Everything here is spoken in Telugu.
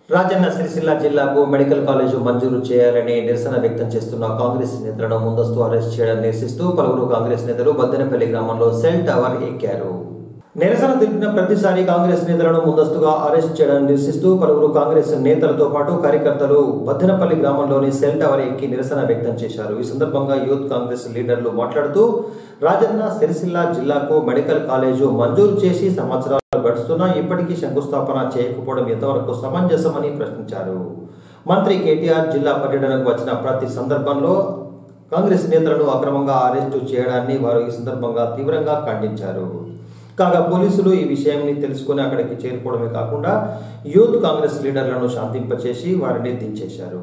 రాజన్న సిరిసిల్ల జిల్లాకు మెడికల్ కాలేజు మంజూరు చేయాలని నిరసన వ్యక్తం చేస్తున్న కాంగ్రెస్ నేతలను ముందస్తు అరెస్ట్ చేయడం నిరసిస్తూ పలువురు కాంగ్రెస్ నేతలు బద్దెనపల్లి గ్రామంలో సెల్ టవర్ ఎక్కారు నిరసన తెలిపిన ప్రతిసారి కాంగ్రెస్ నేతలను ముందస్తుగా అరెస్ట్ చేయడం నిరసిస్తూ పలువురు కాంగ్రెస్ నేతలతో పాటు కార్యకర్తలు బద్దెనపల్లి గ్రామంలోని సెల్ టవర్ ఎక్కి నిరసన వ్యక్తం చేశారు ఈ సందర్భంగా యూత్ కాంగ్రెస్ లీడర్లు మాట్లాడుతూ రాజన్న సిరిసిల్ల జిల్లాకు మెడికల్ కాలేజు మంజూరు చేసి సంవత్సరాలు గడుస్తున్నా ఇప్పటికీ శంకుస్థాపన చేయకపోవడం ఎంతవరకు సమంజసమని ప్రశ్నించారు మంత్రి కేటీఆర్ జిల్లా పర్యటనకు వచ్చిన ప్రతి సందర్భంలో కాంగ్రెస్ నేతలను అక్రమంగా అరెస్టు చేయడాన్ని వారు ఈ సందర్భంగా తీవ్రంగా ఖండించారు కాగా పోలీసులు ఈ విషయాన్ని తెలుసుకుని అక్కడికి చేరుకోవడమే కాకుండా యూత్ కాంగ్రెస్ లీడర్లను శాంతింపచేసి వారిని దించేశారు